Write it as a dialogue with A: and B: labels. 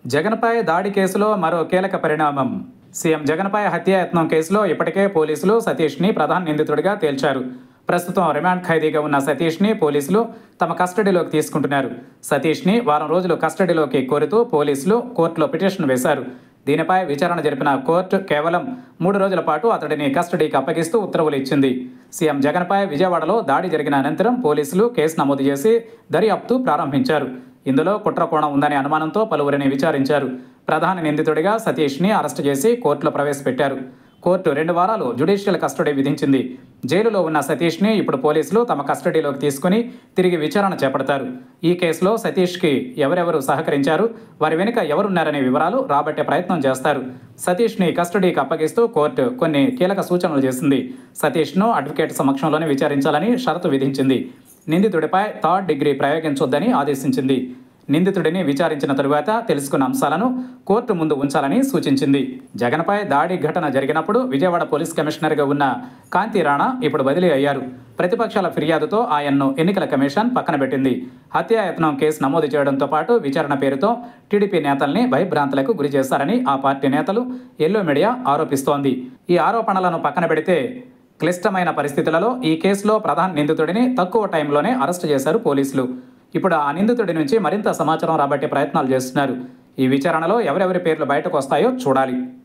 A: జగన్పై దాడి కేసులో మరో కీలక పరిణామం సీఎం జగన్పై హత్యాయత్నం కేసులో ఇప్పటికే పోలీసులు సతీష్ని ప్రధాన నిందితుడిగా తేల్చారు ప్రస్తుతం రిమాండ్ ఖైదీగా ఉన్న సతీష్ని పోలీసులు తమ కస్టడీలోకి తీసుకుంటున్నారు సతీష్ని వారం రోజులు కస్టడీలోకి కోరుతూ పోలీసులు కోర్టులో పిటిషన్ వేశారు దీనిపై విచారణ జరిపిన కోర్టు కేవలం మూడు రోజుల పాటు అతడిని కస్టడీకి అప్పగిస్తూ ఉత్తర్వులు ఇచ్చింది సీఎం జగన్పై విజయవాడలో దాడి జరిగిన అనంతరం పోలీసులు కేసు నమోదు చేసి దర్యాప్తు ప్రారంభించారు ఇందులో కుట్ర కోణం ఉందనే అనుమానంతో పలువురిని విచారించారు ప్రధాన నిందితుడిగా సతీష్ని అరెస్టు చేసి కోర్టులో ప్రవేశపెట్టారు కోర్టు రెండు వారాలు జ్యుడిషియల్ కస్టడీ విధించింది జైలులో ఉన్న సతీష్ని ఇప్పుడు పోలీసులు తమ కస్టడీలోకి తీసుకుని తిరిగి విచారణ చేపడతారు ఈ కేసులో సతీష్కి ఎవరెవరు సహకరించారు వారి వెనుక ఎవరున్నారనే వివరాలు రాబట్టే ప్రయత్నం చేస్తారు సతీష్ని కస్టడీకి అప్పగిస్తూ కోర్టు కొన్ని కీలక సూచనలు చేసింది సతీష్ను అడ్వకేట్ సమక్షంలోనే విచారించాలని షరతు విధించింది నిందితుడిపై థర్డ్ డిగ్రీ ప్రయోగించొద్దని ఆదేశించింది నిందితుడిని విచారించిన తరువాత తెలుసుకున్న అంశాలను కోర్టు ముందు ఉంచాలని సూచించింది జగన్పై దాడి ఘటన జరిగినప్పుడు విజయవాడ పోలీస్ కమిషనర్గా ఉన్న కాంతి రాణా ఇప్పుడు బదిలీ అయ్యారు ప్రతిపక్షాల ఫిర్యాదుతో ఆయన్ను ఎన్నికల కమిషన్ పక్కన పెట్టింది హత్యాయత్నం కేసు నమోదు చేయడంతో పాటు విచారణ పేరుతో టీడీపీ నేతల్ని భయభ్రాంతులకు గురి చేశారని ఆ పార్టీ నేతలు ఎల్లో మీడియా ఆరోపిస్తోంది ఈ ఆరోపణలను పక్కన పెడితే క్లిష్టమైన పరిస్థితులలో ఈ కేసులో ప్రధాన నిందితుడిని తక్కువ టైంలోనే అరెస్టు చేశారు పోలీసులు ఇప్పుడు ఆ నిందితుడి నుంచి మరింత సమాచారం రాబట్టే ప్రయత్నాలు చేస్తున్నారు ఈ విచారణలో ఎవరెవరి పేర్లు బయటకు వస్తాయో చూడాలి